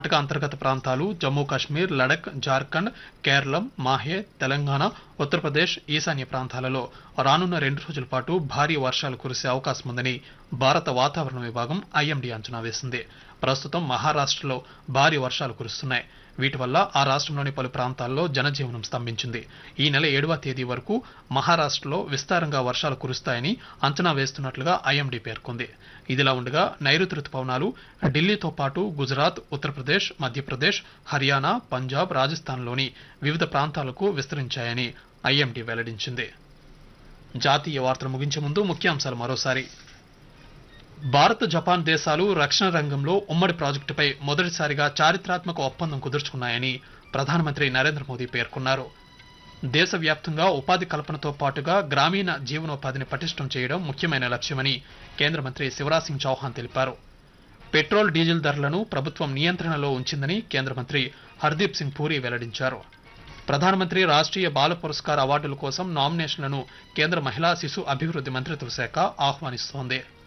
కర్ణాటక అంతర్గత ప్రాంతాలు జమ్మూ కాశ్మీర్ లడక్ జార్ఖండ్ కేరళం మాహే తెలంగాణ ఉత్తరప్రదేశ్ ఈశాన్య ప్రాంతాలలో రానున్న రెండు రోజుల పాటు భారీ వర్షాలు కురిసే అవకాశం ఉందని భారత వాతావరణ విభాగం ఐఎండీ అంచనా వేసింది ప్రస్తుతం మహారాష్ట్రలో భారీ వర్షాలు కురుస్తున్నాయి వీటి వల్ల ఆ రాష్ట్రంలోని పలు ప్రాంతాల్లో జనజీవనం స్తంభించింది ఈ నెల ఏడవ తేదీ వరకు మహారాష్ట్రలో విస్తారంగా వర్షాలు కురుస్తాయని అంచనా వేస్తున్నట్లుగా ఐఎండీ పేర్కొంది ఇదిలా ఉండగా నైరుతి రుతుపవనాలు ఢిల్లీతో పాటు గుజరాత్ ఉత్తరప్రదేశ్ మధ్యప్రదేశ్ హర్యానా పంజాబ్ రాజస్థాన్లోని వివిధ ప్రాంతాలకు విస్తరించాయని ఐఎండీ వెల్లడించింది జాతీయ వార్తలు ముగించే ముందు ముఖ్యాంశాలు మరోసారి భారత్ జపాన్ దేశాలు రక్షణ రంగంలో ఉమ్మడి ప్రాజెక్టుపై మొదటిసారిగా చారిత్రాత్మక ఒప్పందం కుదుర్చుకున్నాయని ప్రధానమంత్రి నరేంద్ర మోదీ పేర్కొన్నారు దేశవ్యాప్తంగా ఉపాధి కల్పనతో పాటుగా గ్రామీణ జీవనోపాధిని పటిష్టం చేయడం ముఖ్యమైన లక్ష్యమని కేంద్ర మంత్రి శివరాజ్ సింగ్ చౌహాన్ తెలిపారు పెట్రోల్ డీజిల్ ధరలను ప్రభుత్వం నియంత్రణలో ఉంచిందని కేంద్ర మంత్రి హర్దీప్ సింగ్ పూరి వెల్లడించారు ప్రధానమంత్రి రాష్ట్రీయ బాల పురస్కార్ అవార్డుల కోసం నామినేషన్లను కేంద్ర మహిళా శిశు అభివృద్ధి మంత్రిత్వ శాఖ ఆహ్వానిస్తోంది